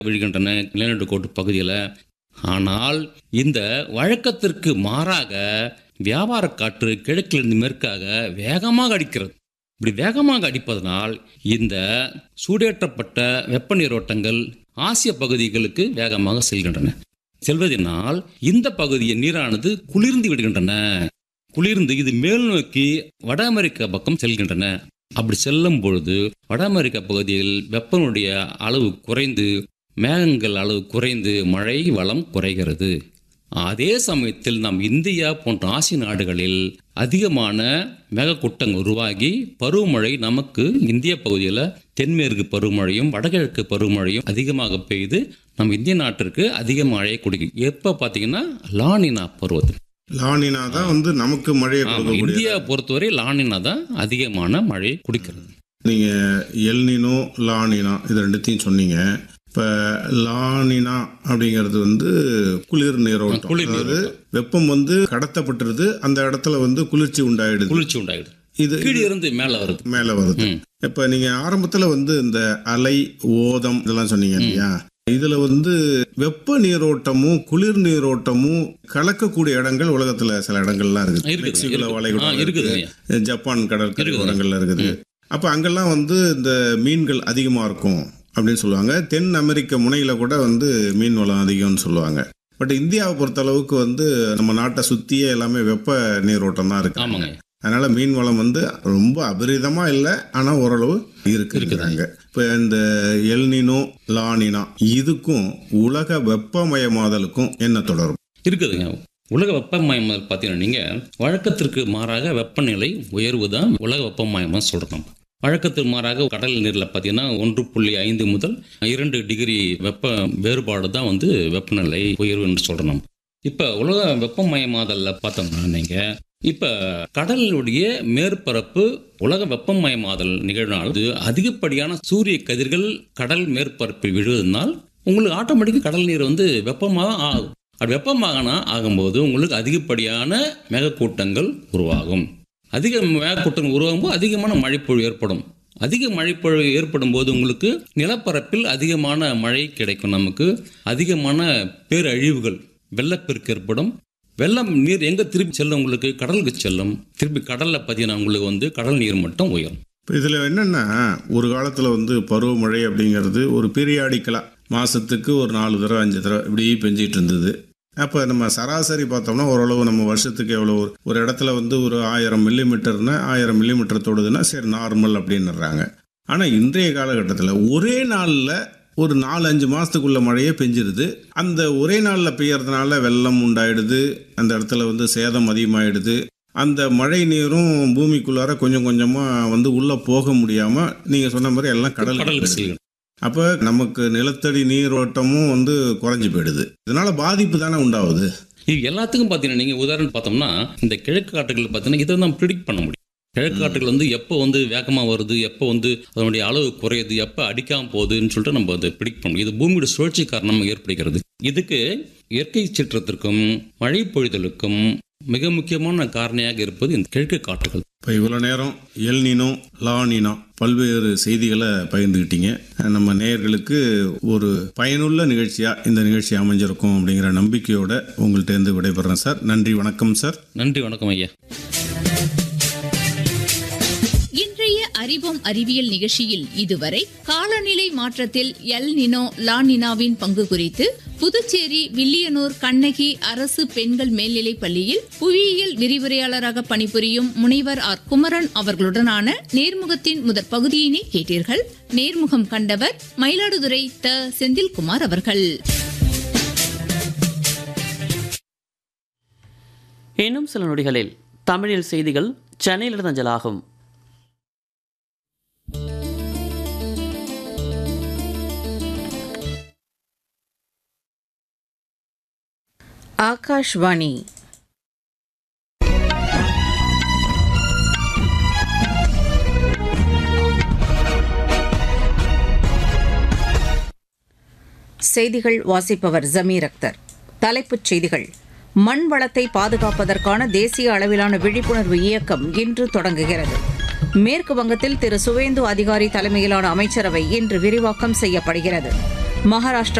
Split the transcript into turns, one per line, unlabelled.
விழுகின்றன நிலநடுக்கோட்டு பகுதியில் ஆனால் இந்த வழக்கத்திற்கு மாறாக வியாபார காற்று கிழக்கிலிருந்து மேற்காக வேகமாக அடிக்கிறது இப்படி வேகமாக அடிப்பதனால் இந்த சூடேற்றப்பட்ட வெப்ப நீரோட்டங்கள் ஆசிய பகுதிகளுக்கு வேகமாக செல்கின்றன செல்வதனால் இந்த பகுதியின் நீரானது குளிர்ந்து விடுகின்றன குளிர்ந்து இது மேல் நோக்கி வட அமெரிக்கா பக்கம் செல்கின்றன அப்படி செல்லும் பொழுது வட அமெரிக்கா பகுதியில் வெப்பனுடைய அளவு குறைந்து மேகங்கள் அளவு குறைந்து மழை வளம் குறைகிறது அதே சமயத்தில் நம் இந்தியா போன்ற ஆசிய நாடுகளில் அதிகமான மேகக்கூட்டங்கள் உருவாகி பருவமழை நமக்கு இந்திய பகுதியில் தென்மேற்கு பருவமழையும் வடகிழக்கு பருவமழையும் அதிகமாக பெய்து நம் இந்திய நாட்டிற்கு அதிக மழையை கொடுக்கும் எப்போ பார்த்தீங்கன்னா லானினா பருவத்தில்
லானினா தான் வந்து நமக்கு மழையை
ஆமா,
கொடுக்கக்கூடிய
இந்தியா பொறுத்தவரை லானினா தான் அதிகமான மழை குடிக்கிறது
நீங்க எல்னினோ லானினா இது ரெண்டுத்தையும் சொன்னீங்க இப்ப லானினா அப்படிங்கிறது வந்து குளிர் நீரோட்டம்
குளிர்
அதாவது வெப்பம் வந்து கடத்தப்பட்டுருது அந்த இடத்துல வந்து குளிர்ச்சி உண்டாயிடுது
குளிர்ச்சி உண்டாயிடுது
இது
கீழே இருந்து மேலே வருது
மேல வருது
ம்.
இப்ப நீங்க ஆரம்பத்துல வந்து இந்த அலை ஓதம் இதெல்லாம் சொன்னீங்க இல்லையா இதுல வந்து வெப்ப நீரோட்டமும் குளிர் நீரோட்டமும் கலக்கக்கூடிய இடங்கள் உலகத்துல சில இடங்கள்லாம் இருக்குது
இருக்குது,
மெக்சிகோல
இருக்குது.
வளைகுடா
ஆ, இருக்குதுங்க.
ஜப்பான் கடற்கரை
இருக்குது.
ஓரங்கள்ல இருக்குது அப்ப அங்கெல்லாம் வந்து இந்த மீன்கள் அதிகமா இருக்கும் அப்படின்னு சொல்லுவாங்க தென் அமெரிக்க முனையில கூட வந்து மீன் வளம் அதிகம்னு சொல்லுவாங்க பட் இந்தியாவை பொறுத்த அளவுக்கு வந்து நம்ம நாட்டை சுத்தியே எல்லாமே வெப்ப நீரோட்டம் தான் இருக்கு
ஆமாங்க
அதனால மீன் வளம் வந்து ரொம்ப அபரிதமா இல்லை ஆனா ஓரளவு இருக்கு இருக்கிறாங்க இப்போ இந்த எல்னினோ லானினா இதுக்கும் உலக வெப்பமயமாதலுக்கும் என்ன தொடர்பு
இருக்குதுங்க உலக வெப்பமயம் பார்த்தீங்கன்னா நீங்கள் வழக்கத்திற்கு மாறாக வெப்பநிலை உயர்வு தான் உலக வெப்பமயமாக சொல்கிறோம் வழக்கத்துக்கு மாறாக கடல் நீரில் பார்த்தீங்கன்னா ஒன்று புள்ளி ஐந்து முதல் இரண்டு டிகிரி வெப்ப வேறுபாடு தான் வந்து வெப்பநிலை உயர்வுன்னு சொல்கிறோம் இப்போ உலக வெப்பமயமாதலில் பார்த்தோம்னா நீங்கள் இப்போ கடலுடைய மேற்பரப்பு உலக வெப்பமயமாதல் நிகழ்னால் அது அதிகப்படியான சூரிய கதிர்கள் கடல் மேற்பரப்பில் விழுவதனால் உங்களுக்கு ஆட்டோமேட்டிக்காக கடல் நீர் வந்து வெப்பமாக ஆகும் அது வெப்பமாகனா ஆகும்போது உங்களுக்கு அதிகப்படியான மேகக்கூட்டங்கள் உருவாகும் அதிக மேகக்கூட்டங்கள் உருவாகும் போது அதிகமான மழைப்பொழிவு ஏற்படும் அதிக மழைப்பொழிவு ஏற்படும் போது உங்களுக்கு நிலப்பரப்பில் அதிகமான மழை கிடைக்கும் நமக்கு அதிகமான பேரழிவுகள் வெள்ளப்பெருக்கு ஏற்படும் வெள்ளம் நீர் எங்கே திருப்பி செல்லும் உங்களுக்கு கடலுக்கு செல்லும் திருப்பி கடலில் பார்த்தீங்கன்னா உங்களுக்கு வந்து கடல் நீர் மட்டம் உயரும்
இப்போ இதில் என்னென்னா ஒரு காலத்தில் வந்து பருவமழை அப்படிங்கிறது ஒரு பீரியாடிக்கலாக மாதத்துக்கு ஒரு நாலு தடவை அஞ்சு தடவை இப்படி பெஞ்சிட்டு இருந்தது அப்போ நம்ம சராசரி பார்த்தோம்னா ஓரளவு நம்ம வருஷத்துக்கு எவ்வளோ ஒரு ஒரு இடத்துல வந்து ஒரு ஆயிரம் மில்லிமீட்டர்னா ஆயிரம் மில்லிமீட்டர் தொடுதுன்னா சரி நார்மல் அப்படின்னுறாங்க ஆனால் இன்றைய காலகட்டத்தில் ஒரே நாளில் ஒரு நாலு அஞ்சு மாதத்துக்குள்ள மழையே பெஞ்சிருது அந்த ஒரே நாளில் பெய்யறதுனால வெள்ளம் உண்டாயிடுது அந்த இடத்துல வந்து சேதம் அதிகமாயிடுது அந்த மழை நீரும் பூமிக்குள்ளார கொஞ்சம் கொஞ்சமாக வந்து உள்ளே போக முடியாமல் நீங்கள் சொன்ன மாதிரி எல்லாம் கடல்
கடலுக்கு செல்லும்
அப்போ நமக்கு நிலத்தடி நீரோட்டமும் வந்து குறைஞ்சி போயிடுது இதனால பாதிப்பு தானே உண்டாகுது
இது எல்லாத்துக்கும் பார்த்தீங்கன்னா நீங்கள் உதாரணம் பார்த்தோம்னா இந்த கிழக்கு காட்டுகள் பார்த்தீங்கன்னா இதை தான் ப்ரிடிக்ட் பண்ண முடியும் கிழக்கு காட்டுகள் வந்து எப்போ வந்து வேகமாக வருது எப்போ வந்து அதனுடைய அளவு குறையுது எப்போ அடிக்காமல் போகுதுன்னு சொல்லிட்டு நம்ம அதை ப்ரிடிக்ட் பண்ண முடியும் இது பூமியோட சுழற்சி காரணமாக ஏற்படுகிறது இதுக்கு இயற்கை சீற்றத்திற்கும் மழை பொழிதலுக்கும் மிக முக்கியமான காரணியாக இருப்பது இந்த கிழக்கு காட்டுகள்
இப்போ இவ்வளோ நேரம் எல்னினோ லானினோ பல்வேறு செய்திகளை பகிர்ந்துக்கிட்டீங்க நம்ம நேயர்களுக்கு ஒரு பயனுள்ள நிகழ்ச்சியாக இந்த நிகழ்ச்சி அமைஞ்சிருக்கும் அப்படிங்கிற நம்பிக்கையோட உங்கள்கிட்ட இருந்து விடைபெறேன் சார் நன்றி வணக்கம் சார்
நன்றி வணக்கம் ஐயா
இன்றைய அறிவோம் அறிவியல் நிகழ்ச்சியில் இதுவரை காலநிலை மாற்றத்தில் எல் நினோ லா நினாவின் பங்கு குறித்து புதுச்சேரி வில்லியனூர் கண்ணகி அரசு பெண்கள் மேல்நிலைப் பள்ளியில் புவியியல் விரிவுரையாளராக பணிபுரியும் முனைவர் ஆர் குமரன் அவர்களுடனான நேர்முகத்தின் முதற் பகுதியினை கேட்டீர்கள் நேர்முகம் கண்டவர் மயிலாடுதுறை த செந்தில்குமார் அவர்கள்
இன்னும் சில நொடிகளில் தமிழில் செய்திகள் சென்னையிலிருந்து அஞ்சலாகும்
ஆகாஷ்வாணி செய்திகள் வாசிப்பவர் ஜமீர் அக்தர் தலைப்புச் செய்திகள் மண் வளத்தை பாதுகாப்பதற்கான தேசிய அளவிலான விழிப்புணர்வு இயக்கம் இன்று தொடங்குகிறது மேற்கு வங்கத்தில் திரு சுவேந்து அதிகாரி தலைமையிலான அமைச்சரவை இன்று விரிவாக்கம் செய்யப்படுகிறது மகாராஷ்டிரா